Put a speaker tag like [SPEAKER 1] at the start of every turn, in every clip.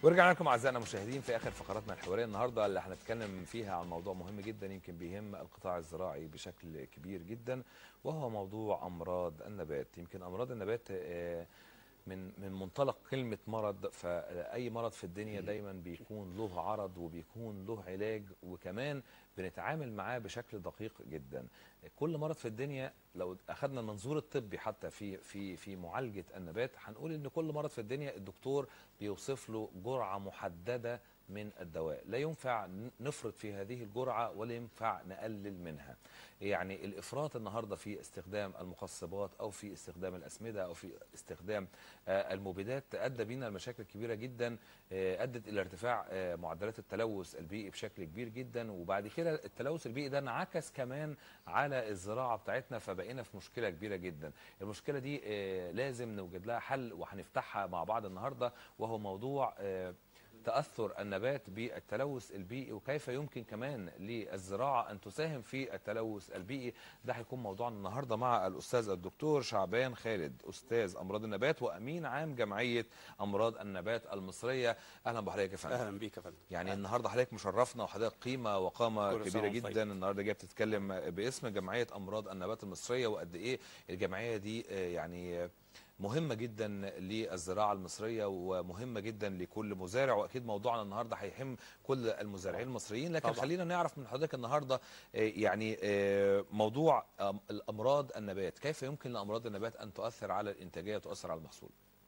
[SPEAKER 1] ورجعنا لكم اعزائنا المشاهدين في اخر فقراتنا الحواريه النهارده اللي هنتكلم فيها عن موضوع مهم جدا يمكن بيهم القطاع الزراعي بشكل كبير جدا وهو موضوع امراض النبات يمكن امراض النبات آه، من من منطلق كلمه مرض فاي مرض في الدنيا دايما بيكون له عرض وبيكون له علاج وكمان بنتعامل معاه بشكل دقيق جدا كل مرض في الدنيا لو اخذنا المنظور الطبي حتى في في في معالجه النبات هنقول ان كل مرض في الدنيا الدكتور بيوصف له جرعه محدده من الدواء لا ينفع نفرط في هذه الجرعه ولا ينفع نقلل منها يعني الافراط النهارده في استخدام المخصبات او في استخدام الاسمده او في استخدام آه، المبيدات ادى بينا لمشاكل كبيره جدا آه، ادت الى ارتفاع آه، معدلات التلوث البيئي بشكل كبير جدا وبعد كده التلوث البيئي ده انعكس كمان على الزراعه بتاعتنا فبقينا في مشكله كبيره جدا المشكله دي آه، لازم نوجد لها حل وهنفتحها مع بعض النهارده وهو موضوع آه، تأثر النبات بالتلوث البيئي وكيف يمكن كمان للزراعة أن تساهم في التلوث البيئي ده هيكون موضوعنا النهاردة مع الأستاذ الدكتور شعبان خالد أستاذ أمراض النبات وأمين عام جمعية أمراض النبات المصرية أهلا بحضرتك يا فندم
[SPEAKER 2] اهلا بيك يا فندم
[SPEAKER 1] يعني النهارده حضرتك مشرفنا وحضرتك قيمه وقامه
[SPEAKER 2] كل سنة
[SPEAKER 1] كبيره
[SPEAKER 2] وأنت
[SPEAKER 1] جدا
[SPEAKER 2] طيب.
[SPEAKER 1] النهارده جايه بتتكلم باسم جمعيه امراض النبات المصريه وقد ايه الجمعيه دي آه، يعني آه، مهمه جدا للزراعه المصريه ومهمه جدا لكل مزارع واكيد موضوعنا النهارده هيهم كل المزارعين المصريين لكن
[SPEAKER 2] طبعا.
[SPEAKER 1] خلينا نعرف من حضرتك النهارده آه، يعني آه، موضوع آم، الامراض النبات كيف يمكن لامراض النبات ان تؤثر على الانتاجيه وتؤثر على المحصول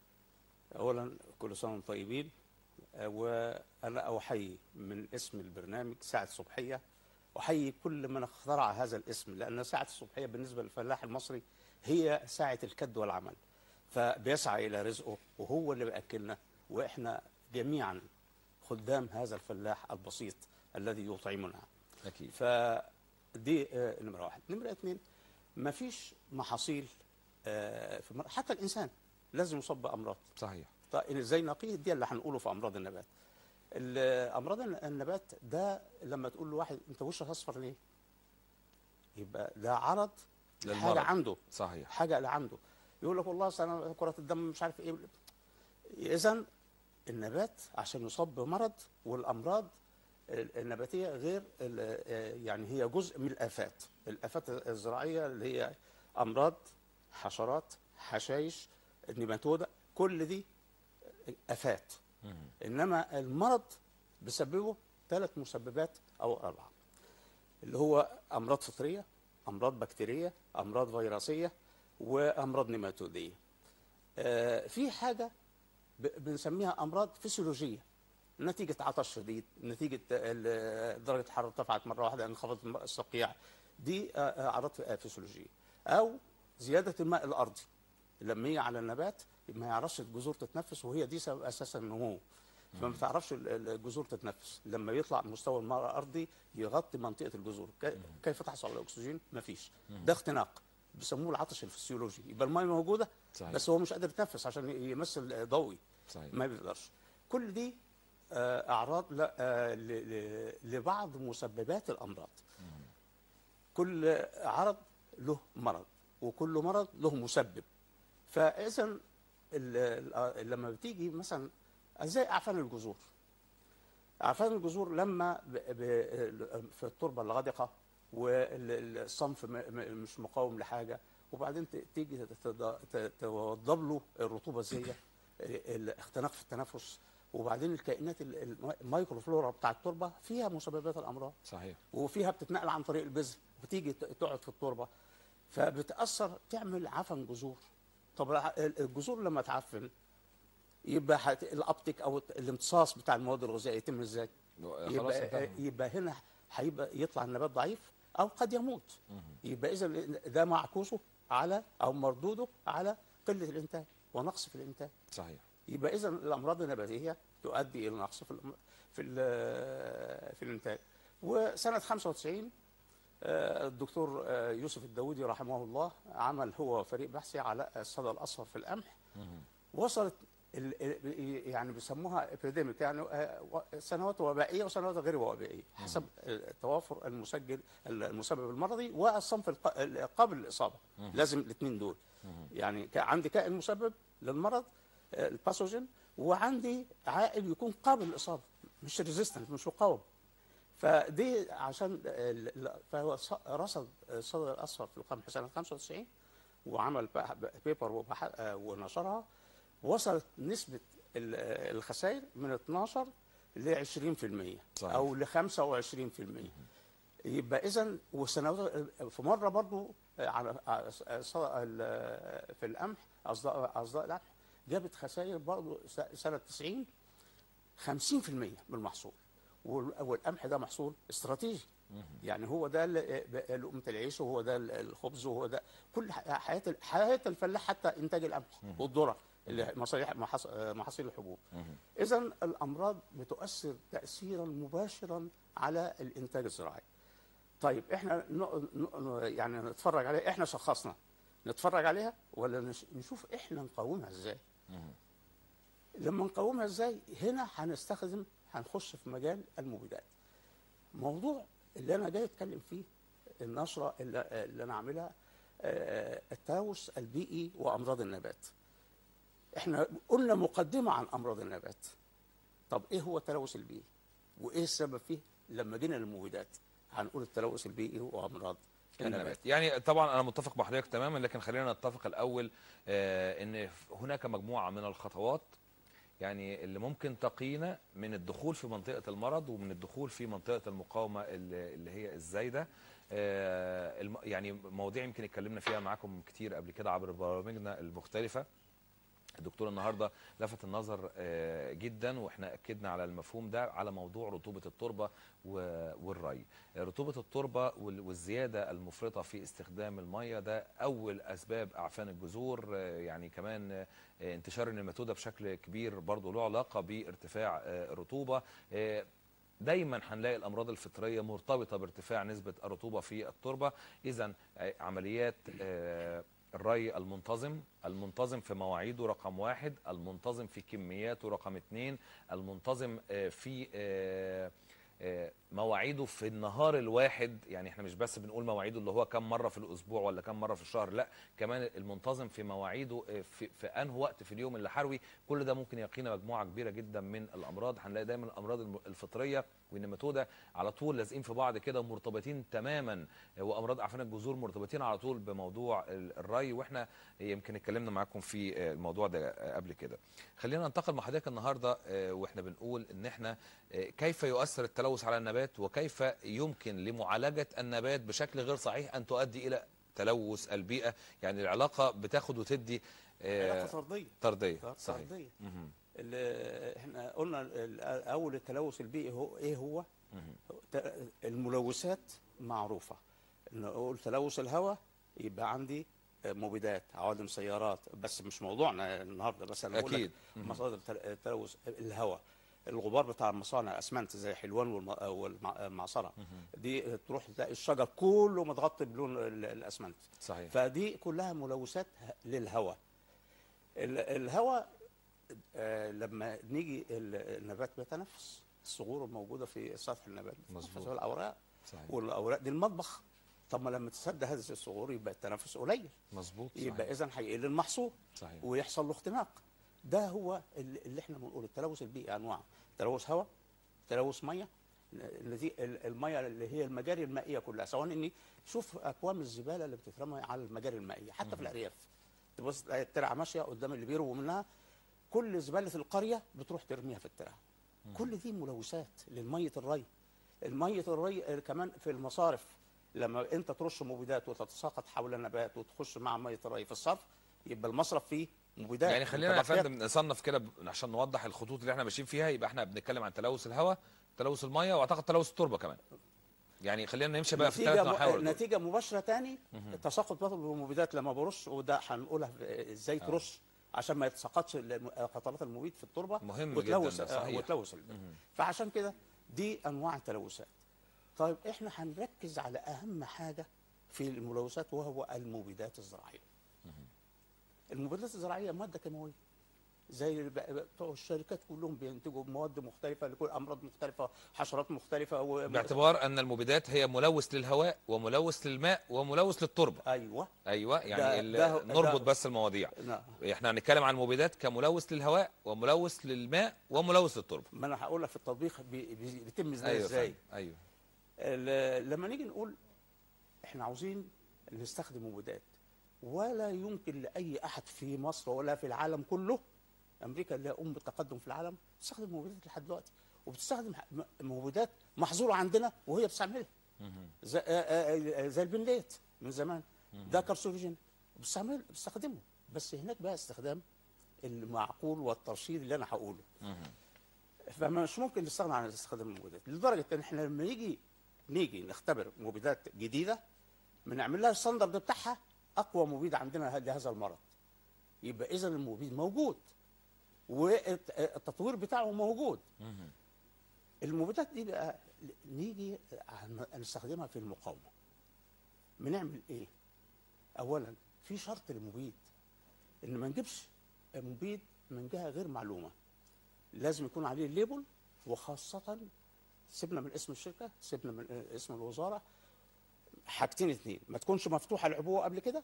[SPEAKER 2] اولا كل سنه وانتم طيبين آه، وانا احيي من اسم البرنامج ساعه صبحيه احيي كل من اخترع هذا الاسم لان ساعه الصبحيه بالنسبه للفلاح المصري هي ساعه الكد والعمل فبيسعى الى رزقه وهو اللي بياكلنا واحنا جميعا خدام هذا الفلاح البسيط الذي يطعمنا
[SPEAKER 1] اكيد
[SPEAKER 2] فدي آه، نمره واحد نمره اثنين مفيش محاصيل آه، في مر- حتى الانسان لازم يصاب بامراض
[SPEAKER 1] صحيح
[SPEAKER 2] طيب ازاي نقيه دي اللي هنقوله في امراض النبات ال- امراض النبات ده لما تقول لواحد انت وشك اصفر ليه يبقى ده عرض
[SPEAKER 1] للمرض.
[SPEAKER 2] حاجه عنده
[SPEAKER 1] صحيح
[SPEAKER 2] حاجه اللي عنده يقول لك والله أصل انا كره الدم مش عارف ايه اذا النبات عشان يصاب بمرض والامراض ال- النباتيه غير ال- يعني هي جزء من الافات الافات الزراعيه اللي هي امراض حشرات حشائش نيماتودا كل دي افات انما المرض بسببه ثلاث مسببات او اربعه اللي هو امراض فطريه امراض بكتيريه امراض فيروسيه وامراض نيماتوديه آه، في حاجه ب- بنسميها امراض فسيولوجيه نتيجه عطش شديد نتيجه ال- درجه الحراره ارتفعت مره واحده انخفضت الم- الصقيع دي آه، آه، اعراض ف- آه، فسيولوجيه او زياده الماء الارضي لما يجي على النبات ما يعرفش الجذور تتنفس وهي دي سبب اساسا النمو فما بتعرفش ال- ال- الجذور تتنفس لما يطلع مستوى الماء الارضي يغطي منطقه الجذور كي- كيف تحصل على الاكسجين مفيش ده اختناق بيسموه العطش الفسيولوجي يبقى الماء موجوده
[SPEAKER 1] صحيح.
[SPEAKER 2] بس هو مش قادر يتنفس عشان يمثل ضوئي
[SPEAKER 1] صحيح
[SPEAKER 2] ما بيقدرش كل دي آه، اعراض لا- آه، ل- ل- لبعض مسببات الامراض كل عرض له مرض وكل مرض له مسبب فاذا ال- ال- لما بتيجي مثلا ازاي اعفان الجذور اعفان الجذور لما ب- ب- في التربه الغادقه والصنف م- م- مش مقاوم لحاجه وبعدين ت- تيجي تد- ت- توضب له الرطوبه الزيه الاختناق في التنفس وبعدين الكائنات ال- الم- المايكرو فلورا بتاع التربه فيها مسببات الامراض
[SPEAKER 1] صحيح
[SPEAKER 2] وفيها بتتنقل عن طريق البذر بتيجي ت- تقعد في التربه فبتاثر تعمل عفن جذور طب الع- الجذور لما تعفن يبقى حت... الابتك او الامتصاص بتاع المواد الغذائيه يتم ازاي؟
[SPEAKER 1] خلاص
[SPEAKER 2] يبقى
[SPEAKER 1] انتهى.
[SPEAKER 2] يبقى هنا هيبقى يطلع النبات ضعيف او قد يموت يبقى اذا ده معكوسه على او مردوده على قله الانتاج ونقص في الانتاج
[SPEAKER 1] صحيح
[SPEAKER 2] يبقى اذا الامراض النباتيه تؤدي الى نقص في الأم- في ال- في الانتاج وسنه 95 آه، الدكتور آه، يوسف الداودي رحمه الله عمل هو فريق بحثي على الصدى الاصفر في القمح وصلت ال- ال- يعني بيسموها ابيديميك يعني آه، و- سنوات وبائيه وسنوات غير وبائيه حسب التوافر المسجل المسبب المرضي والصنف الق- القابل للاصابه لازم الاثنين دول يعني كا- عندي كائن مسبب للمرض آه، الباثوجين وعندي عائل يكون قابل للاصابه مش ريزيستنت مش مقاوم فدي عشان ال- ال- فهو ص- رصد الصدر الاصفر في القمح سنه 95 وعمل بح- بيبر وبح- آه، ونشرها وصلت نسبه ال- الخسائر من 12 ل 20%
[SPEAKER 1] صحيح.
[SPEAKER 2] او ل 25% يبقى اذا وسنوات في مره برضو على على ص- ال- في القمح اصداء اصداء القمح جابت خسائر برضو س- سنه 90 50% من المحصول وال- والقمح ده محصول استراتيجي يعني هو ده ال- لقمه العيش وهو ده ال- الخبز وهو ده كل ح- حياه ال- حياه الفلاح حتى انتاج القمح والذره اللي مصالح محاص- محاصيل الحبوب اذا الامراض بتؤثر تاثيرا مباشرا على الانتاج الزراعي طيب احنا ن- ن- يعني نتفرج عليها احنا شخصنا نتفرج عليها ولا نش- نشوف احنا نقاومها ازاي لما نقاومها ازاي هنا هنستخدم هنخش في مجال المبيدات موضوع اللي انا جاي اتكلم فيه النشره اللي, اللي انا عاملها آه، التلوث البيئي وامراض النبات احنا قلنا مقدمه عن امراض النبات طب ايه هو التلوث البيئي وايه السبب فيه لما جينا للمبيدات هنقول التلوث البيئي وامراض النبات
[SPEAKER 1] النبات يعني طبعا انا متفق مع حضرتك تماما لكن خلينا نتفق الاول آه، ان هناك مجموعه من الخطوات يعني اللي ممكن تقينا من الدخول في منطقه المرض ومن الدخول في منطقه المقاومه اللي اللي هي الزايده آه، الم- يعني مواضيع يمكن اتكلمنا فيها معاكم كتير قبل كده عبر برامجنا المختلفه الدكتور النهارده لفت النظر آه، جدا واحنا اكدنا على المفهوم ده على موضوع رطوبه التربه و- والري آه، رطوبه التربه وال- والزياده المفرطه في استخدام الميه ده اول اسباب اعفان الجذور آه، يعني كمان آه، انتشار النيماتوده بشكل كبير برضه له علاقه بارتفاع آه، الرطوبه آه، دايما هنلاقي الامراض الفطريه مرتبطه بارتفاع نسبه الرطوبه في التربه اذا عمليات آه، الري المنتظم المنتظم في مواعيده رقم واحد المنتظم في كمياته رقم اتنين المنتظم آه، في آه، آه، مواعيده في النهار الواحد يعني احنا مش بس بنقول مواعيده اللي هو كم مره في الاسبوع ولا كم مره في الشهر لا كمان المنتظم في مواعيده آه، في, في انه وقت في اليوم اللي حروي كل ده ممكن يقينا مجموعه كبيره جدا من الامراض هنلاقي دايما الامراض الم- الفطريه والنيماتوده على طول لازقين في بعض كده ومرتبطين تماما آه، وامراض اعفان الجذور مرتبطين على طول بموضوع ال- الري واحنا يمكن اتكلمنا معاكم في آه، الموضوع ده آه، قبل كده خلينا ننتقل مع حضرتك النهارده آه، واحنا بنقول ان احنا آه، كيف يؤثر التلوث على النبات وكيف يمكن لمعالجه النبات بشكل غير صحيح ان تؤدي الى تلوث البيئه يعني العلاقه بتاخد وتدي آه،
[SPEAKER 2] علاقه طرديه
[SPEAKER 1] طرديه صحيح
[SPEAKER 2] طرديه
[SPEAKER 1] مهم.
[SPEAKER 2] اللي احنا قلنا ال- اول التلوث البيئي هو ايه هو ت- الملوثات معروفه نقول تلوث الهواء يبقى عندي مبيدات عوادم سيارات بس مش موضوعنا النهارده بس انا بقول لك
[SPEAKER 1] أكيد. مهم.
[SPEAKER 2] مصادر تل- تلوث الهواء الغبار بتاع المصانع الاسمنت زي حلوان والم- والمعصره دي تروح تلاقي الشجر كله متغطي بلون ال- الاسمنت
[SPEAKER 1] صحيح
[SPEAKER 2] فدي كلها ملوثات ه- للهواء ال- الهواء آه، لما نيجي ال- النبات بيتنفس الصغور الموجوده في سطح النبات
[SPEAKER 1] مظبوط.
[SPEAKER 2] بتتنفس الاوراق
[SPEAKER 1] صحيح
[SPEAKER 2] والاوراق دي المطبخ طب ما لما تسد هذه الصغور يبقى التنفس قليل
[SPEAKER 1] مظبوط
[SPEAKER 2] يبقى
[SPEAKER 1] صحيح
[SPEAKER 2] اذا هيقل المحصول
[SPEAKER 1] صحيح
[SPEAKER 2] ويحصل له اختناق ده هو اللي اللي احنا بنقول التلوث البيئي انواع تلوث هواء تلوث ميه الذي ال- الميه اللي هي المجاري المائيه كلها سواء اني شوف اكوام الزباله اللي بتترمى على المجاري المائيه حتى في الارياف تبص تلاقي الترعه ماشيه قدام اللي بيروا منها كل زباله القريه بتروح ترميها في الترعه كل دي ملوثات للميه الري الميه الري آه، كمان في المصارف لما انت ترش مبيدات وتتساقط حول النبات وتخش مع ميه الري في الصرف يبقى المصرف فيه مبيدات
[SPEAKER 1] يعني خلينا يا
[SPEAKER 2] وتبقيات.
[SPEAKER 1] فندم نصنف كده ب- عشان نوضح الخطوط اللي احنا ماشيين فيها يبقى احنا بنتكلم عن تلوث الهواء تلوث الميه واعتقد تلوث التربه كمان يعني خلينا نمشي بقى في
[SPEAKER 2] نتيجة,
[SPEAKER 1] الثلاث
[SPEAKER 2] م...
[SPEAKER 1] محاور دول.
[SPEAKER 2] نتيجة مباشرة تاني تساقط برضه بالمبيدات لما برش وده هنقولها في- ازاي ترش عشان ما يتساقطش الم- قطرات المبيد في التربة
[SPEAKER 1] مهم
[SPEAKER 2] وتلوث
[SPEAKER 1] جداً ده،
[SPEAKER 2] آه،
[SPEAKER 1] صحيح.
[SPEAKER 2] وتلوث البيئة فعشان كده دي انواع التلوثات طيب احنا هنركز على اهم حاجة في الملوثات وهو المبيدات الزراعية المبيدات الزراعية مادة كيماوية زي الب- بتوع الشركات كلهم بينتجوا مواد مختلفه لكل امراض مختلفه حشرات مختلفه و...
[SPEAKER 1] باعتبار ان المبيدات هي ملوث للهواء وملوث للماء وملوث للتربه
[SPEAKER 2] ايوه
[SPEAKER 1] ايوه يعني
[SPEAKER 2] ده-
[SPEAKER 1] ال-
[SPEAKER 2] ده-
[SPEAKER 1] نربط
[SPEAKER 2] ده-
[SPEAKER 1] بس المواضيع
[SPEAKER 2] نعم
[SPEAKER 1] احنا هنتكلم عن المبيدات كملوث للهواء وملوث للماء وملوث للتربه
[SPEAKER 2] ما انا هقول لك في التطبيق بي... بي... بيتم ازاي
[SPEAKER 1] ايوه
[SPEAKER 2] ازاي
[SPEAKER 1] فندم. ايوه
[SPEAKER 2] ال- لما نيجي نقول احنا عاوزين نستخدم مبيدات ولا يمكن لاي احد في مصر ولا في العالم كله امريكا اللي هي ام التقدم في العالم تستخدم مبيدات لحد دلوقتي وبتستخدم ح- م- مبيدات محظوره عندنا وهي بتستعملها
[SPEAKER 1] مهم.
[SPEAKER 2] زي, آه، آه، زي البنليت من زمان ده كارسينوجين بتستعمل بتستخدمه بس هناك بقى استخدام المعقول والترشيد اللي انا هقوله
[SPEAKER 1] مهم.
[SPEAKER 2] فمش ممكن نستغنى عن استخدام المبيدات لدرجه ان احنا لما نيجي نيجي نختبر مبيدات جديده بنعمل لها الستاندرد بتاعها اقوى مبيد عندنا لهذا المرض يبقى اذا المبيد موجود والتطوير بتاعه موجود
[SPEAKER 1] مهم.
[SPEAKER 2] المبيدات دي بقى نيجي عن- نستخدمها في المقاومه بنعمل ايه اولا في شرط للمبيد ان ما نجيبش مبيد من جهه غير معلومه لازم يكون عليه الليبل وخاصه سيبنا من اسم الشركه سيبنا من اسم الوزاره حاجتين اتنين ما تكونش مفتوحه العبوه قبل كده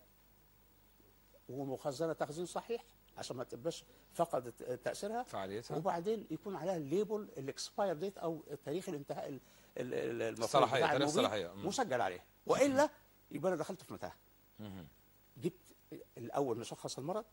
[SPEAKER 2] ومخزنه تخزين صحيح عشان ما تبقاش فقدت تاثيرها
[SPEAKER 1] فعاليتها
[SPEAKER 2] وبعدين يكون عليها الليبل الاكسباير ديت او تاريخ الانتهاء ال- ال- ال- المفروض
[SPEAKER 1] الصلاحية،
[SPEAKER 2] بتاع
[SPEAKER 1] تاريخ
[SPEAKER 2] المبيد
[SPEAKER 1] الصلاحية. مم.
[SPEAKER 2] مسجل عليها والا يبقى انا دخلت في متاهه
[SPEAKER 1] مهم.
[SPEAKER 2] جبت الاول نشخص المرض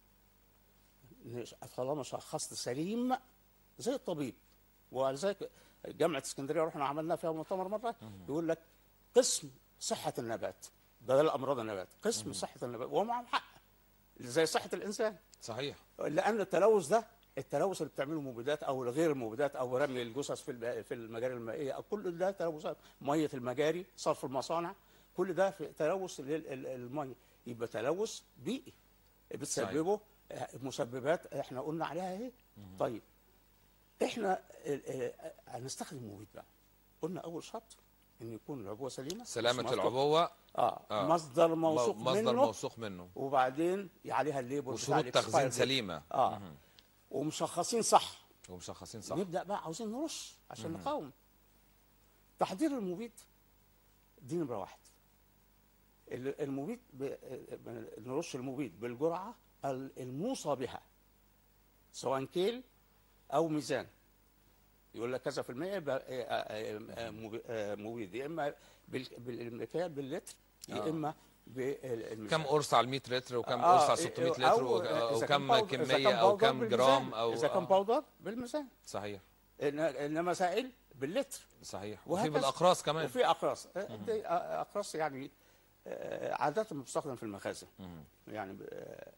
[SPEAKER 2] نش- طالما شخصت سليم زي الطبيب ولذلك جامعه اسكندريه رحنا عملنا فيها مؤتمر مره يقول لك قسم صحه النبات بدل امراض النبات قسم صحه النبات وهو معهم حق زي صحه الانسان
[SPEAKER 1] صحيح
[SPEAKER 2] لان التلوث ده التلوث اللي بتعمله المبيدات او غير المبيدات او رمي الجثث في الب- في المجاري المائيه او كل ده تلوثات ميه المجاري صرف المصانع كل ده في تلوث للميه يبقى تلوث بيئي بتسببه مسببات احنا قلنا عليها اهي طيب احنا ال- ال- هنستخدم مبيد بقى قلنا اول شرط ان يكون العبوه سليمه
[SPEAKER 1] سلامه
[SPEAKER 2] مصدر-
[SPEAKER 1] العبوه
[SPEAKER 2] اه,
[SPEAKER 1] آه.
[SPEAKER 2] مصدر موثوق
[SPEAKER 1] مصدر
[SPEAKER 2] منه
[SPEAKER 1] موثوق منه
[SPEAKER 2] وبعدين عليها الليبل بتاع
[SPEAKER 1] وشروط
[SPEAKER 2] الإكسباير
[SPEAKER 1] تخزين
[SPEAKER 2] ديت.
[SPEAKER 1] سليمه
[SPEAKER 2] اه
[SPEAKER 1] مهم.
[SPEAKER 2] ومشخصين صح
[SPEAKER 1] ومشخصين صح
[SPEAKER 2] نبدا بقى عاوزين نرش عشان نقاوم تحضير المبيد دي نمره واحد ال- المبيد ب... نرش المبيد بالجرعه ال- الموصى بها سواء كيل او ميزان يقول لك كذا في المية يبقى آه، آه، آه، مبي- آه، مبيد يا اما بال- بالمكيال باللتر يا
[SPEAKER 1] آه.
[SPEAKER 2] اما بالميزان
[SPEAKER 1] كم قرص على ال 100 لتر وكم
[SPEAKER 2] آه،
[SPEAKER 1] قرص على 600
[SPEAKER 2] أو
[SPEAKER 1] لتر و-
[SPEAKER 2] إذا
[SPEAKER 1] او
[SPEAKER 2] كان
[SPEAKER 1] كم
[SPEAKER 2] باودر- إذا
[SPEAKER 1] كميه
[SPEAKER 2] كان
[SPEAKER 1] او
[SPEAKER 2] باودر
[SPEAKER 1] كم
[SPEAKER 2] بالميزان.
[SPEAKER 1] جرام او
[SPEAKER 2] اذا كان
[SPEAKER 1] آه.
[SPEAKER 2] باودر بالميزان
[SPEAKER 1] صحيح
[SPEAKER 2] إن- انما سائل باللتر
[SPEAKER 1] صحيح وفي
[SPEAKER 2] وهكذا.
[SPEAKER 1] بالاقراص كمان
[SPEAKER 2] وفي اقراص آه، دي آه، اقراص يعني آه، عاده بتستخدم في المخازن
[SPEAKER 1] مهم.
[SPEAKER 2] يعني ب- آه،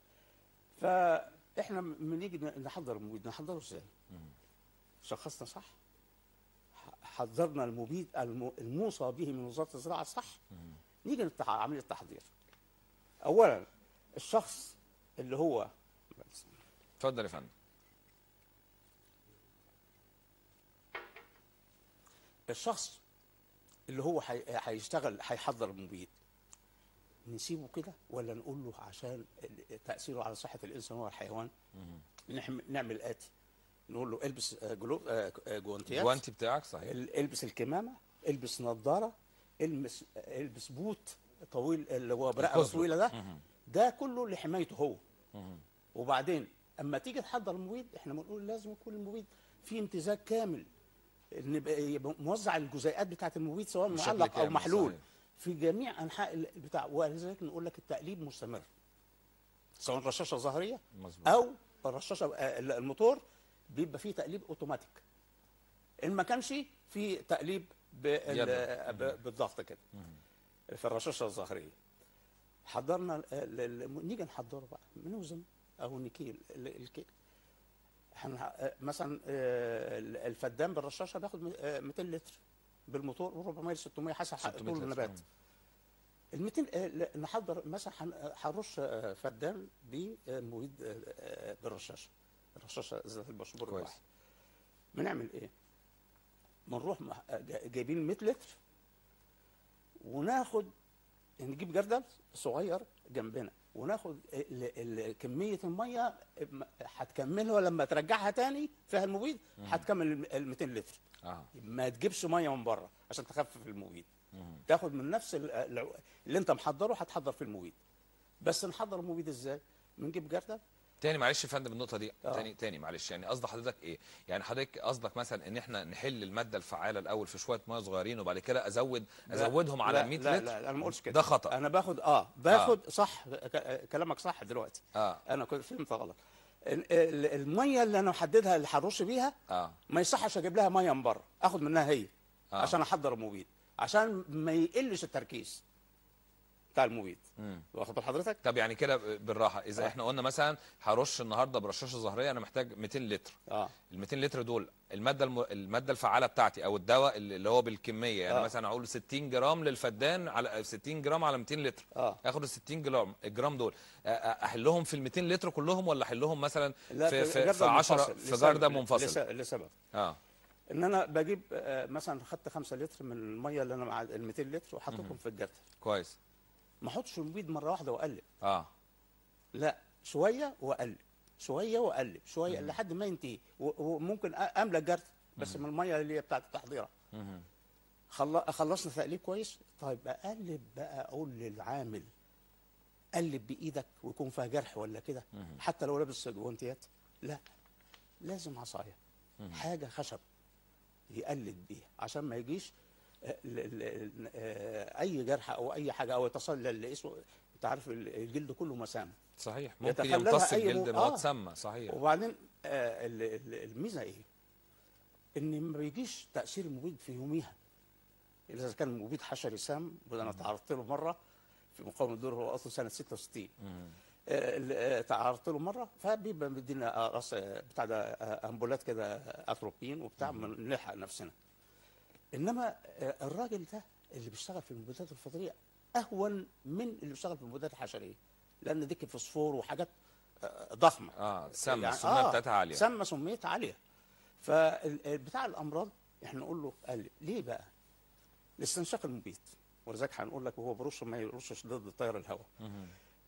[SPEAKER 2] فاحنا بنيجي نحضر المبيد نحضره ازاي؟ شخصنا صح ح- حضرنا المبيد الم- الموصى به من وزاره الزراعه صح نيجي نتح- عمليه التحضير اولا الشخص اللي هو
[SPEAKER 1] اتفضل يا فندم
[SPEAKER 2] الشخص اللي هو حي- هيشتغل هيحضر المبيد نسيبه كده ولا نقول له عشان ال- تاثيره على صحه الانسان والحيوان نحم- نعمل الاتي نقول له البس آه، جلو آه، آه، جوانتيات
[SPEAKER 1] الجوانتي بتاعك صحيح
[SPEAKER 2] ال- البس الكمامه البس نظاره البس البس بوت طويل اللي هو برقبه
[SPEAKER 1] القزم.
[SPEAKER 2] طويله ده ده كله لحمايته هو وبعدين اما تيجي تحضر المبيد احنا بنقول لازم يكون المبيد فيه امتزاج كامل ان يبقى- يبقى موزع الجزيئات بتاعه المبيد سواء
[SPEAKER 1] بشكل
[SPEAKER 2] معلق او
[SPEAKER 1] كامل،
[SPEAKER 2] محلول
[SPEAKER 1] صحيح.
[SPEAKER 2] في جميع انحاء البتاع ولذلك نقول لك التقليب مستمر سواء رشاشه ظاهريه
[SPEAKER 1] مظبوط.
[SPEAKER 2] او الرشاشه آه، الموتور بيبقى فيه تقليب اوتوماتيك ان ما كانش في تقليب بال-
[SPEAKER 1] يدوي.
[SPEAKER 2] ب- بالضغط كده في الرشاشه الظهريه حضرنا ال- ال- ال- نيجي نحضره بقى نوزن او نكيل ال- الكيل احنا مثلا آه، الفدان بالرشاشه بياخد م- آه، 200 لتر بالموتور وربع ميل 600 حسب
[SPEAKER 1] 600
[SPEAKER 2] طول
[SPEAKER 1] لتر.
[SPEAKER 2] النبات ال 200 آه، ل- نحضر مثلا هن- هنرش آه، فدان بمبيد آه، آه، بالرشاشه الرشاشه ذات البشبور
[SPEAKER 1] كويس.
[SPEAKER 2] الواحد بنعمل ايه؟ بنروح مع- جا- جايبين 100 لتر وناخد نجيب جردل صغير جنبنا وناخد ال- ال- كميه الميه م- هتكملها لما ترجعها تاني فيها المبيد هتكمل ال 200 لتر
[SPEAKER 1] اه
[SPEAKER 2] ما تجيبش ميه من بره عشان تخفف المبيد تاخد من نفس ال- الع- اللي انت محضره هتحضر في المبيد بس نحضر المبيد ازاي بنجيب جردل
[SPEAKER 1] تاني معلش يا فندم النقطه دي
[SPEAKER 2] آه.
[SPEAKER 1] تاني تاني معلش يعني قصد حضرتك ايه يعني حضرتك قصدك مثلا ان احنا نحل الماده الفعاله الاول في شويه ميه صغيرين وبعد كده ازود
[SPEAKER 2] لا،
[SPEAKER 1] ازودهم على
[SPEAKER 2] لا
[SPEAKER 1] 100
[SPEAKER 2] لا
[SPEAKER 1] لتر
[SPEAKER 2] لا انا ما قلتش كده
[SPEAKER 1] ده خطا
[SPEAKER 2] انا باخد اه باخد صح ك- كلامك صح دلوقتي
[SPEAKER 1] اه
[SPEAKER 2] انا كنت فهمت غلط ال- ال- الميه اللي انا محددها اللي هرش بيها
[SPEAKER 1] اه
[SPEAKER 2] ما يصحش اجيب لها ميه من بره اخد منها هي
[SPEAKER 1] آه.
[SPEAKER 2] عشان احضر المبيد عشان ما يقلش التركيز بتاع المبيد
[SPEAKER 1] مم.
[SPEAKER 2] واخد بال حضرتك
[SPEAKER 1] طب يعني كده بالراحه اذا
[SPEAKER 2] آه.
[SPEAKER 1] احنا قلنا مثلا هرش النهارده برشاشه ظهريه انا محتاج 200 لتر
[SPEAKER 2] اه
[SPEAKER 1] ال 200 لتر دول الماده الم... الماده الفعاله بتاعتي او الدواء اللي اللي هو بالكميه يعني
[SPEAKER 2] آه.
[SPEAKER 1] مثلا اقول 60 جرام للفدان على 60 جرام على 200 لتر
[SPEAKER 2] اه
[SPEAKER 1] اخد ال 60 جرام الجرام دول أ- أ- احلهم في ال 200 لتر كلهم ولا احلهم مثلا
[SPEAKER 2] لا
[SPEAKER 1] في في,
[SPEAKER 2] جردل
[SPEAKER 1] في 10
[SPEAKER 2] منفصل.
[SPEAKER 1] في
[SPEAKER 2] لسبب-
[SPEAKER 1] جردل منفصل
[SPEAKER 2] لس- لسبب
[SPEAKER 1] اه
[SPEAKER 2] ان انا بجيب آه، مثلا خدت 5 لتر من الميه اللي انا مع ال 200 لتر وحطيتهم في الجردل
[SPEAKER 1] كويس
[SPEAKER 2] ما احطش المبيد مره واحده واقلب
[SPEAKER 1] اه
[SPEAKER 2] لا شويه واقلب شويه واقلب شويه لحد ما ينتهي و- وممكن أ- املى الجردل بس من الميه اللي هي بتاعت التحضيره
[SPEAKER 1] مهم.
[SPEAKER 2] خل- خلصنا تقليب كويس طيب اقلب بقى اقول للعامل قلب بايدك ويكون فيها جرح ولا كده حتى لو لابس جوانتيات لا لازم عصايه حاجه خشب يقلد بيها عشان ما يجيش آه، ل- ل- آه، اي جرح او اي حاجه او يتصل لاسمه انت عارف ال- الجلد كله مسام
[SPEAKER 1] صحيح ممكن
[SPEAKER 2] يتخللها
[SPEAKER 1] يمتص
[SPEAKER 2] أي
[SPEAKER 1] الجلد
[SPEAKER 2] مو-
[SPEAKER 1] مواد
[SPEAKER 2] آه.
[SPEAKER 1] سامه صحيح
[SPEAKER 2] وبعدين آه، ال- ال- الميزه ايه؟ ان ما بيجيش تاثير المبيد في يوميها اذا كان المبيد حشري سام وده انا تعرضت له مره في مقاومه الدور هو اصلا سنه 66
[SPEAKER 1] مم.
[SPEAKER 2] آه، ال- آه، تعرضت له مره فبيبقى مدينا آه، راس آه، بتاع ده آه، امبولات كده آه، اتروبين وبتاع من- نلحق نفسنا انما آه، الراجل ده اللي بيشتغل في المبيدات الفطريه اهون من اللي بيشتغل في المبيدات الحشريه لان دي فوسفور وحاجات آه، ضخمه
[SPEAKER 1] اه سامه
[SPEAKER 2] يعني
[SPEAKER 1] السميه
[SPEAKER 2] آه،
[SPEAKER 1] بتاعتها عاليه
[SPEAKER 2] سمى سميت عاليه فبتاع الامراض احنا نقول له قال ليه بقى؟ لاستنشاق المبيد ولذلك هنقول لك وهو برش ما يرشش ضد تيار الهواء
[SPEAKER 1] مهم.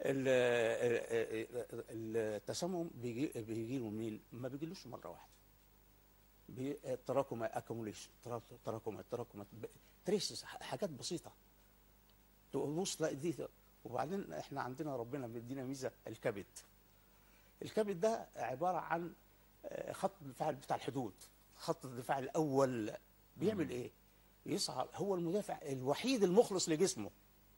[SPEAKER 2] ال- التسمم بيجي بيجي له منين؟ ما بيجيلوش مره واحده بي- تراكم اكوموليشن تراكم تراكم تريسز حاجات بسيطه تبص تلاقي دي وبعدين احنا عندنا ربنا مدينا ميزه الكبد الكبد ده عباره عن آه، خط الدفاع بتاع الحدود خط الدفاع الاول بيعمل ايه يصعد هو المدافع الوحيد المخلص لجسمه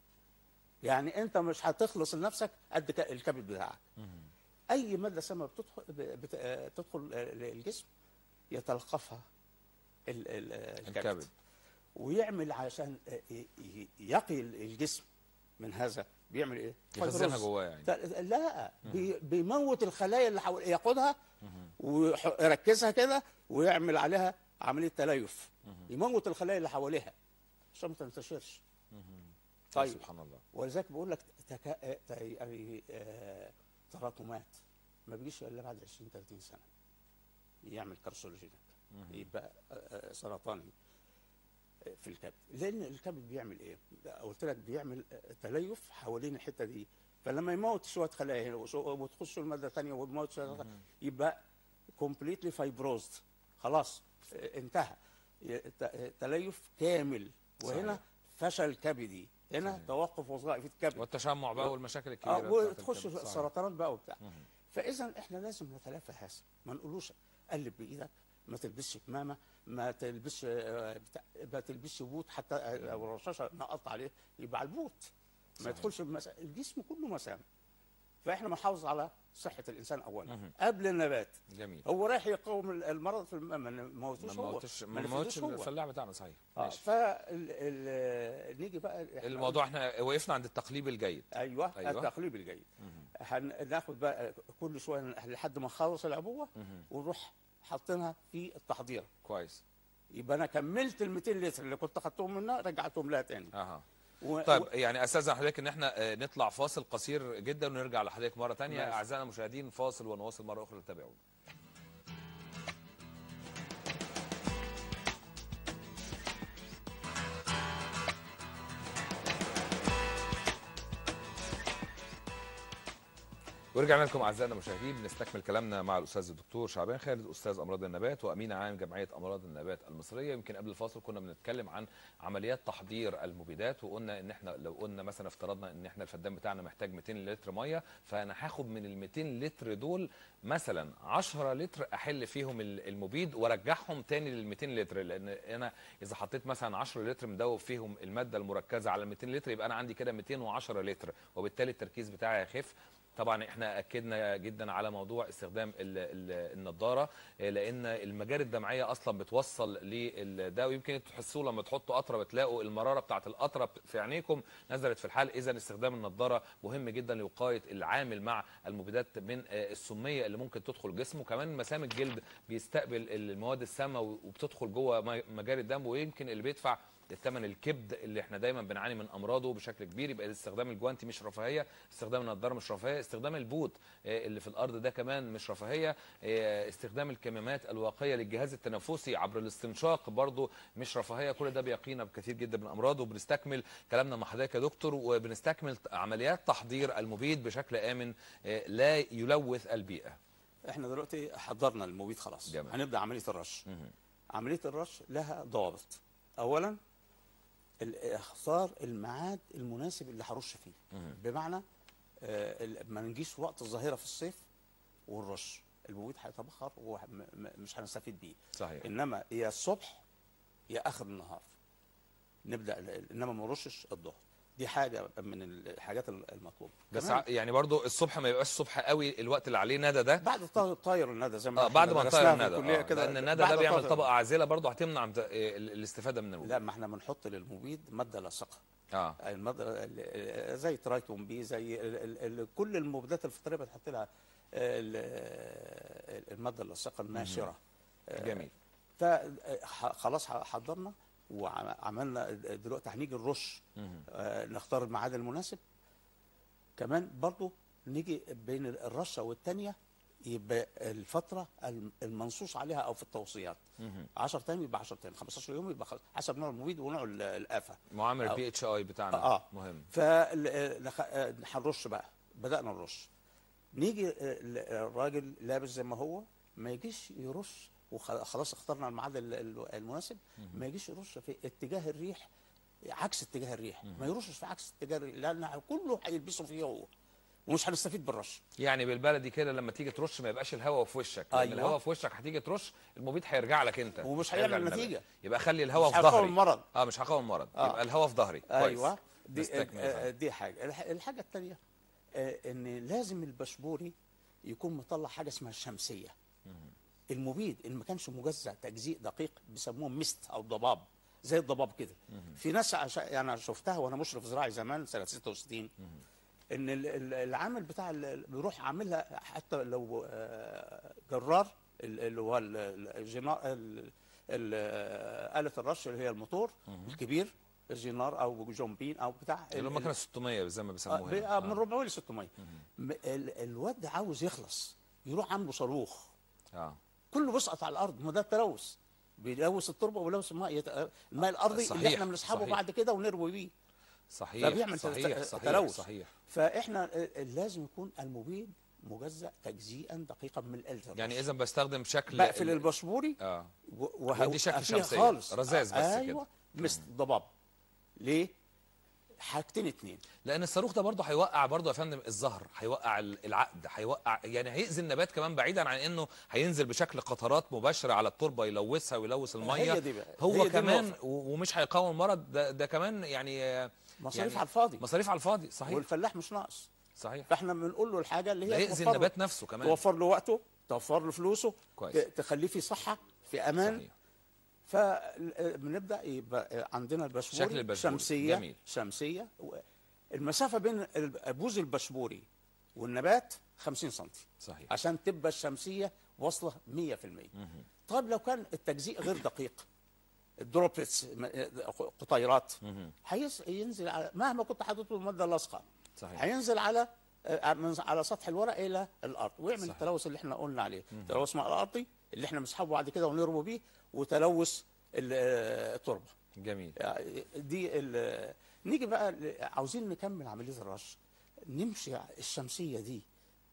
[SPEAKER 2] يعني انت مش هتخلص لنفسك قد ك- الكبد بتاعك
[SPEAKER 1] مهم.
[SPEAKER 2] اي ماده سامه بتدخل بت- آه، تدخل آه، الجسم يتلقفها ال- ال- آه،
[SPEAKER 1] الكبد.
[SPEAKER 2] الكبد ويعمل عشان آه، ي- ي- يقي الجسم من هذا بيعمل ايه؟
[SPEAKER 1] يخزنها
[SPEAKER 2] فيبروز.
[SPEAKER 1] جواه يعني
[SPEAKER 2] ت- لا بي- بيموت الخلايا اللي حول ياخدها ويركزها كده ويعمل عليها عمليه تليف يموت الخلايا اللي حواليها عشان ما تنتشرش طيب.
[SPEAKER 1] سبحان الله
[SPEAKER 2] ولذلك بقول لك تكا... آه، ت- يعني آه، تراكمات ما بيجيش الا بعد 20 30 سنه يعمل كارسولوجينك يبقى آه، آه، سرطاني آه، في الكبد لان الكبد بيعمل ايه؟ قلت لك بيعمل آه، تليف حوالين الحته دي فلما يموت شويه خلايا هنا وشو- وتخش الماده ثانيه ويموت شويه خلايا، يبقى كومبليتلي فايبروزد خلاص آه، انتهى ي- ت- آه، تليف كامل وهنا
[SPEAKER 1] صحيح.
[SPEAKER 2] فشل كبدي هنا
[SPEAKER 1] صحيح.
[SPEAKER 2] توقف وظائف الكبد
[SPEAKER 1] والتشمع بقى والمشاكل الكبيره
[SPEAKER 2] اه
[SPEAKER 1] بتاعت
[SPEAKER 2] وتخش
[SPEAKER 1] الكبد.
[SPEAKER 2] في
[SPEAKER 1] صحيح.
[SPEAKER 2] سرطانات بقى وبتاع
[SPEAKER 1] مهم.
[SPEAKER 2] فاذا احنا لازم نتلافى هذا ما نقولوش قلب بايدك ما تلبسش كمامه ما تلبسش آه، بتاع ما تلبسش بوت حتى آه، لو الرشاشه نقط عليه يبقى على البوت ما
[SPEAKER 1] صحيح.
[SPEAKER 2] يدخلش المسا... الجسم كله مسام فاحنا بنحافظ على صحه الانسان اولا
[SPEAKER 1] مهم.
[SPEAKER 2] قبل النبات
[SPEAKER 1] جميل
[SPEAKER 2] هو رايح يقاوم المرض في الم... ما
[SPEAKER 1] ما
[SPEAKER 2] نموتوش هو
[SPEAKER 1] موتش
[SPEAKER 2] ما
[SPEAKER 1] ما موتش
[SPEAKER 2] نفيدوش هو
[SPEAKER 1] الفلاح بتاعنا صحيح
[SPEAKER 2] اه
[SPEAKER 1] ماشي.
[SPEAKER 2] ف ال... ال... نيجي بقى إحنا
[SPEAKER 1] الموضوع احنا وقفنا عند التقليب الجيد
[SPEAKER 2] ايوه,
[SPEAKER 1] أيوة.
[SPEAKER 2] أيوة. التقليب الجيد
[SPEAKER 1] مهم.
[SPEAKER 2] هناخد بقى كل شويه لحد ما نخلص العبوه
[SPEAKER 1] مهم.
[SPEAKER 2] ونروح حاطينها في التحضير
[SPEAKER 1] كويس
[SPEAKER 2] يبقى انا كملت ال 200 لتر اللي كنت اخدتهم منها رجعتهم لها تاني
[SPEAKER 1] اها
[SPEAKER 2] و...
[SPEAKER 1] طيب يعني استاذن حضرتك ان احنا آه، نطلع فاصل قصير جدا ونرجع لحضرتك مره تانية
[SPEAKER 2] ماشي.
[SPEAKER 1] اعزائنا المشاهدين فاصل ونواصل مره اخرى تابعونا ورجعنا لكم اعزائنا المشاهدين بنستكمل كلامنا مع الاستاذ الدكتور شعبان خالد استاذ امراض النبات وامين عام جمعيه امراض النبات المصريه يمكن قبل الفاصل كنا بنتكلم عن عمليات تحضير المبيدات وقلنا ان احنا لو قلنا مثلا افترضنا ان احنا الفدان بتاعنا محتاج 200 لتر ميه فانا هاخد من ال 200 لتر دول مثلا 10 لتر احل فيهم ال- المبيد وارجعهم تاني لل 200 لتر لان انا اذا حطيت مثلا 10 لتر مدوب فيهم الماده المركزه على 200 لتر يبقى انا عندي كده 210 لتر وبالتالي التركيز بتاعي هيخف طبعا احنا اكدنا جدا على موضوع استخدام ال- ال- النضاره آه، لان المجاري الدمعيه اصلا بتوصل لده ويمكن تحسوا لما تحطوا قطره بتلاقوا المراره بتاعه القطره في عينيكم نزلت في الحال اذا استخدام النضاره مهم جدا لوقايه العامل مع المبيدات من آه، السميه اللي ممكن تدخل جسمه كمان مسام الجلد بيستقبل المواد السامه وبتدخل جوه م- مجاري الدم ويمكن اللي بيدفع الثمن الكبد اللي احنا دايما بنعاني من امراضه بشكل كبير يبقى استخدام الجوانتي مش رفاهيه استخدام النضاره مش رفاهيه استخدام البوت آه، اللي في الارض ده كمان مش رفاهيه آه، استخدام الكمامات الواقيه للجهاز التنفسي عبر الاستنشاق برضو مش رفاهيه كل ده بيقينا بكثير جدا من الامراض وبنستكمل كلامنا مع حضرتك يا دكتور وبنستكمل عمليات تحضير المبيد بشكل امن آه، لا يلوث البيئه
[SPEAKER 2] احنا دلوقتي حضرنا المبيد خلاص
[SPEAKER 1] جميل.
[SPEAKER 2] هنبدا عمليه الرش
[SPEAKER 1] مهم.
[SPEAKER 2] عمليه الرش لها ضوابط اولا ال- اختار الميعاد المناسب اللي هرش فيه
[SPEAKER 1] مهم.
[SPEAKER 2] بمعنى آه، ال- ما نجيش في وقت الظهيره في الصيف ونرش المبيد هيتبخر ومش هنستفيد بيه
[SPEAKER 1] صحيح
[SPEAKER 2] انما يا الصبح يا اخر النهار نبدا ال- انما ما نرشش الظهر دي حاجه من الحاجات المطلوبه
[SPEAKER 1] بس
[SPEAKER 2] كمان
[SPEAKER 1] ع- يعني برضو الصبح ما يبقاش الصبح قوي الوقت اللي عليه ندى ده
[SPEAKER 2] بعد طا- طاير الندى زي ما
[SPEAKER 1] اه
[SPEAKER 2] إحنا
[SPEAKER 1] بعد ما
[SPEAKER 2] درسناها
[SPEAKER 1] نطير
[SPEAKER 2] في
[SPEAKER 1] الندى
[SPEAKER 2] الكلية
[SPEAKER 1] آه
[SPEAKER 2] كده
[SPEAKER 1] لان الندى
[SPEAKER 2] بعد
[SPEAKER 1] ده بيعمل
[SPEAKER 2] طاير-
[SPEAKER 1] طبقه عازله برضه هتمنع مت- آه، الاستفاده من الوجود
[SPEAKER 2] لا ما احنا بنحط للمبيد ماده لاصقه
[SPEAKER 1] اه
[SPEAKER 2] المادة ال- زي ترايتون بي زي ال ال ال كل المبيدات الفطريه بتحط لها ال- الماده اللاصقه الناشره
[SPEAKER 1] جميل
[SPEAKER 2] فخلاص حضرنا وعملنا دلوقتي هنيجي نرش
[SPEAKER 1] مهم.
[SPEAKER 2] آه، نختار الميعاد المناسب كمان برضو نيجي بين الرشه والتانيه يبقى الفتره الم- المنصوص عليها او في التوصيات
[SPEAKER 1] مهم.
[SPEAKER 2] 10 ايام يبقى 10 ايام 15 يوم يبقى خ- حسب نوع المبيد ونوع ال- الافه
[SPEAKER 1] معامل
[SPEAKER 2] آه.
[SPEAKER 1] البي اتش اي بتاعنا
[SPEAKER 2] اه
[SPEAKER 1] مهم
[SPEAKER 2] فهنرش بقى بدانا نرش نيجي ال- الراجل لابس زي ما هو ما يجيش يرش وخلاص اخترنا الميعاد ال- ال- المناسب ما يجيش يرش في اتجاه الريح عكس اتجاه الريح ما يرشش في عكس اتجاه الريح لان كله هيلبسه فيه هو ومش هنستفيد بالرش
[SPEAKER 1] يعني بالبلدي كده لما تيجي ترش ما يبقاش الهواء في وشك لان
[SPEAKER 2] أيوة.
[SPEAKER 1] الهواء في وشك هتيجي ترش المبيد هيرجع لك انت
[SPEAKER 2] ومش
[SPEAKER 1] مش هيرجع
[SPEAKER 2] هيعمل
[SPEAKER 1] للنبات.
[SPEAKER 2] نتيجة.
[SPEAKER 1] يبقى خلي الهواء
[SPEAKER 2] مش
[SPEAKER 1] في
[SPEAKER 2] هيقاوم
[SPEAKER 1] ظهري
[SPEAKER 2] المرض.
[SPEAKER 1] اه مش هقاوم المرض
[SPEAKER 2] آه.
[SPEAKER 1] يبقى الهواء في ظهري
[SPEAKER 2] ايوه
[SPEAKER 1] كويس.
[SPEAKER 2] دي,
[SPEAKER 1] نستكمل يا
[SPEAKER 2] آه،
[SPEAKER 1] فندم.
[SPEAKER 2] دي حاجه الح- الحاجه الثانيه ان لازم البشبوري يكون مطلع حاجه اسمها الشمسيه المبيد ان ما كانش مجزع تجزيء دقيق بيسموه ميست او ضباب زي الضباب كده في ناس عش... يعني شفتها وانا مشرف زراعي زمان سنه 66 ان ال- ال- العامل بتاع ال- بيروح عاملها حتى لو آه، جرار ال- اللي هو ال- ال- الجنار ال- ال- آه، آلة الرش اللي هي الموتور الكبير الجنار او جومبين او بتاع
[SPEAKER 1] اللي هم
[SPEAKER 2] ال-
[SPEAKER 1] كانوا 600 زي ما
[SPEAKER 2] آه،
[SPEAKER 1] بيسموها
[SPEAKER 2] بي-
[SPEAKER 1] هنا.
[SPEAKER 2] آه، من 400 ل 600 م- ال- الواد عاوز يخلص يروح عامله صاروخ
[SPEAKER 1] اه
[SPEAKER 2] كله بيسقط على الارض ما ده التلوث بيلوث التربه ويلوث الماء يت... الماء الارضي اللي
[SPEAKER 1] صحيح،
[SPEAKER 2] احنا بنسحبه
[SPEAKER 1] صحيح.
[SPEAKER 2] بعد كده ونروي بيه
[SPEAKER 1] صحيح
[SPEAKER 2] فبيعمل
[SPEAKER 1] صحيح
[SPEAKER 2] تل-
[SPEAKER 1] صحيح
[SPEAKER 2] تلوث.
[SPEAKER 1] صحيح
[SPEAKER 2] فاحنا آه، لازم يكون المبيد مجزأ تجزيئا دقيقا من آلة الرش.
[SPEAKER 1] يعني اذا بستخدم شكل
[SPEAKER 2] بقفل
[SPEAKER 1] ال-
[SPEAKER 2] البشبوري
[SPEAKER 1] اه
[SPEAKER 2] و- وه-
[SPEAKER 1] ودي شكل
[SPEAKER 2] فيها
[SPEAKER 1] شمسية،
[SPEAKER 2] خالص
[SPEAKER 1] رذاذ بس
[SPEAKER 2] آه،
[SPEAKER 1] كده.
[SPEAKER 2] ايوه مثل ضباب ليه؟ حاجتين اتنين
[SPEAKER 1] لان الصاروخ ده برضه هيوقع برضه يا فندم الزهر هيوقع ال- العقد هيوقع يعني هيأذي النبات كمان بعيدا عن انه هينزل بشكل قطرات مباشره على التربه يلوثها ويلوث الميه
[SPEAKER 2] هي دي بقى. هي
[SPEAKER 1] هو
[SPEAKER 2] دي
[SPEAKER 1] كمان
[SPEAKER 2] النقطة.
[SPEAKER 1] و- ومش هيقاوم المرض ده, ده كمان يعني آه،
[SPEAKER 2] مصاريف
[SPEAKER 1] يعني
[SPEAKER 2] على الفاضي
[SPEAKER 1] مصاريف على الفاضي صحيح
[SPEAKER 2] والفلاح مش ناقص
[SPEAKER 1] صحيح
[SPEAKER 2] فاحنا بنقول له الحاجه اللي
[SPEAKER 1] ده
[SPEAKER 2] هي
[SPEAKER 1] يأذي
[SPEAKER 2] توفر له-
[SPEAKER 1] النبات نفسه كمان
[SPEAKER 2] توفر له وقته توفر له فلوسه
[SPEAKER 1] كويس.
[SPEAKER 2] ت- تخليه في صحه في امان
[SPEAKER 1] صحيح
[SPEAKER 2] فبنبدا يبقى عندنا البشبوري
[SPEAKER 1] شكل البشبوري.
[SPEAKER 2] شمسيه
[SPEAKER 1] جميل.
[SPEAKER 2] شمسيه و- المسافه بين ال- بوز البشبوري والنبات 50 سم
[SPEAKER 1] صحيح
[SPEAKER 2] عشان تبقى الشمسيه واصله 100%
[SPEAKER 1] مهم.
[SPEAKER 2] طيب لو كان التجزيء غير دقيق الدروبلتس م- قطيرات
[SPEAKER 1] مهم.
[SPEAKER 2] هيس- ينزل على مهما كنت حاطط له الماده اللاصقه
[SPEAKER 1] صحيح
[SPEAKER 2] هينزل على آه، من- على سطح الورق الى الارض ويعمل
[SPEAKER 1] صحيح.
[SPEAKER 2] التلوث اللي احنا قلنا عليه تلوث ماء الارضي اللي احنا بنسحبه بعد كده ونرمي بيه وتلوث ال- آه، التربه
[SPEAKER 1] جميل
[SPEAKER 2] يعني دي ال- نيجي بقى ل- عاوزين نكمل عمليه الرش نمشي الشمسيه دي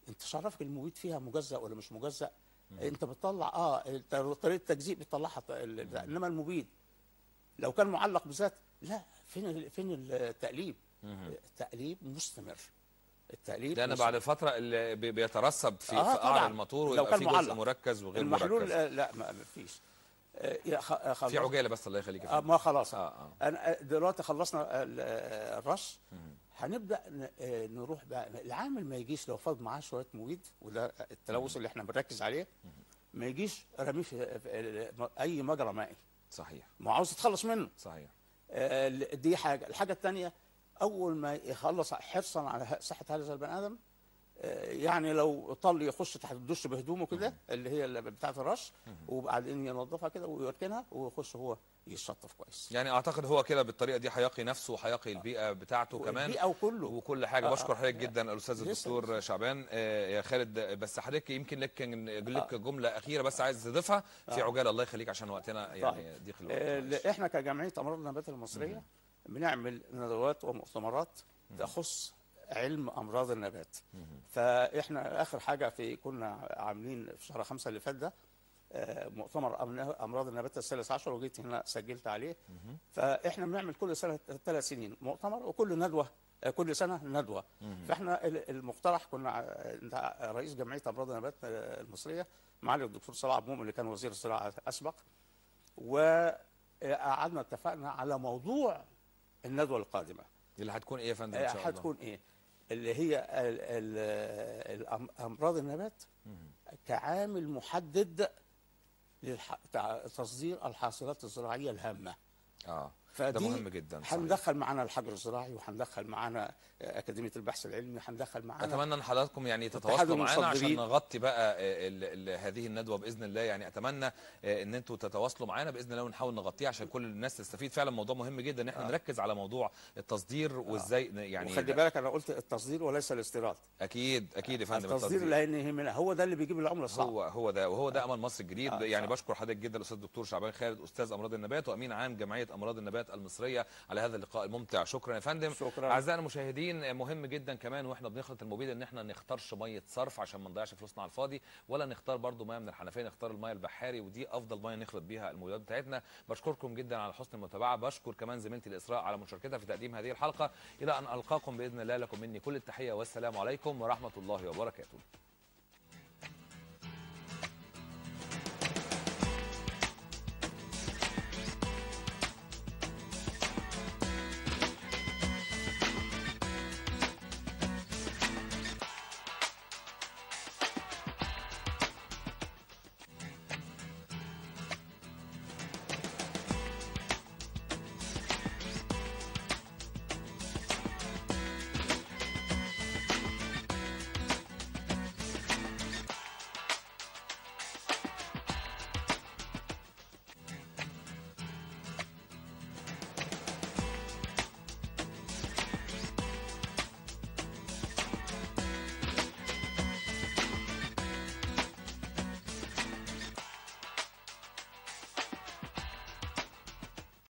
[SPEAKER 2] انت شرفك المبيد فيها مجزأ ولا مش مجزأ انت بتطلع اه انت طريقه التجزيء بتطلعها ط- ال- ال- انما المبيد لو كان معلق بذات لا فين ال- فين التأليب التأليب مستمر التأليب
[SPEAKER 1] لان
[SPEAKER 2] مستمر.
[SPEAKER 1] بعد فتره اللي بي- بيترسب في,
[SPEAKER 2] آه
[SPEAKER 1] في قعر
[SPEAKER 2] طبعاً.
[SPEAKER 1] الموتور
[SPEAKER 2] لو
[SPEAKER 1] ويبقى
[SPEAKER 2] كان
[SPEAKER 1] في جزء
[SPEAKER 2] معلق.
[SPEAKER 1] مركز وغير
[SPEAKER 2] المحلول
[SPEAKER 1] مركز
[SPEAKER 2] آه، لا ما ما فيش آه، يا خ- آه، خلص-
[SPEAKER 1] في عجاله بس الله يخليك يا
[SPEAKER 2] آه
[SPEAKER 1] فندم.
[SPEAKER 2] ما خلاص
[SPEAKER 1] اه اه
[SPEAKER 2] انا آه، دلوقتي خلصنا ال- آه، الرش هنبدا ن- آه، نروح بقى العامل ما يجيش لو فاض معاه شويه مبيد وده التلوث اللي احنا بنركز عليه ما يجيش رميه في في اي مجرى مائي
[SPEAKER 1] صحيح
[SPEAKER 2] ما هو عاوز يتخلص منه
[SPEAKER 1] صحيح
[SPEAKER 2] آه، دي حاجه الحاجه الثانيه اول ما يخلص حرصا على ه- صحه هذا البني ادم آه، يعني لو طل يخش تحت الدش بهدومه كده اللي هي اللي بتاعه الرش وبعدين ينظفها كده ويركنها ويخش هو يشطف كويس
[SPEAKER 1] يعني اعتقد هو كده بالطريقه دي هيقي نفسه وهيقي البيئه بتاعته كمان
[SPEAKER 2] البيئه وكله
[SPEAKER 1] وكل حاجه
[SPEAKER 2] آه،
[SPEAKER 1] بشكر
[SPEAKER 2] آه.
[SPEAKER 1] حضرتك جدا الاستاذ
[SPEAKER 2] لسه-
[SPEAKER 1] الدكتور شعبان آه، يا خالد آه، بس حضرتك يمكن لك لك جمله اخيره بس عايز تضيفها في عجاله الله يخليك عشان وقتنا يعني ضيق الوقت
[SPEAKER 2] آه،
[SPEAKER 1] معلش.
[SPEAKER 2] احنا كجمعيه امراض النبات المصريه بنعمل ندوات ومؤتمرات تخص علم امراض النبات فاحنا اخر حاجه في كنا عاملين في شهر خمسة اللي فات ده آه، مؤتمر أمن- امراض النبات الثالث عشر وجيت هنا سجلت عليه فاحنا بنعمل كل سنه ثلاث سنين مؤتمر وكل ندوه آه، كل سنه ندوه فاحنا ال- المقترح كنا ع- انت رئيس جمعيه امراض النبات آه، المصريه معالي الدكتور صلاح عبد المؤمن اللي كان وزير الزراعه اسبق وقعدنا اتفقنا على موضوع الندوه القادمه
[SPEAKER 1] اللي هتكون ايه يا فندم ان شاء الله
[SPEAKER 2] هتكون ايه اللي هي ال- ال- الأم- امراض النبات كعامل محدد لتصدير الحاصلات الزراعيه الهامه
[SPEAKER 1] اه ده
[SPEAKER 2] فدي
[SPEAKER 1] مهم جدا صحيح.
[SPEAKER 2] هندخل معانا الحجر الزراعي وهندخل معانا اكاديميه البحث العلمي هندخل معانا
[SPEAKER 1] اتمنى ان حضراتكم يعني
[SPEAKER 2] اتحاد
[SPEAKER 1] تتواصلوا معانا عشان
[SPEAKER 2] المصدرين.
[SPEAKER 1] نغطي بقى آه، ال- ال- هذه الندوه باذن الله يعني اتمنى آه، ان انتم تتواصلوا معانا باذن الله ونحاول نغطيها عشان كل الناس تستفيد فعلا موضوع مهم جدا ان احنا نركز على موضوع التصدير وازاي ن- يعني
[SPEAKER 2] وخلي بالك انا قلت التصدير وليس الاستيراد
[SPEAKER 1] اكيد اكيد يا فندم
[SPEAKER 2] التصدير اللي هيهمنا هو ده اللي بيجيب العمله الصعبه
[SPEAKER 1] هو هو ده وهو ده امل مصر الجديد
[SPEAKER 2] آه،
[SPEAKER 1] يعني
[SPEAKER 2] صح.
[SPEAKER 1] بشكر حضرتك جدا الاستاذ الدكتور شعبان خالد استاذ امراض النبات وامين عام جمعيه امراض النبات المصريه على هذا اللقاء الممتع شكرا يا فندم
[SPEAKER 2] شكرا.
[SPEAKER 1] اعزائنا المشاهدين مهم جدا كمان واحنا بنخلط المبيد ان احنا نختارش ميه صرف عشان ما نضيعش فلوسنا على الفاضي ولا نختار برضو ميه من الحنفيه نختار الميه البحاري ودي افضل ميه نخلط بيها المبيدات بتاعتنا بشكركم جدا على حسن المتابعه بشكر كمان زميلتي الاسراء على مشاركتها في تقديم هذه الحلقه الى ان القاكم باذن الله لكم مني كل التحيه والسلام عليكم ورحمه الله وبركاته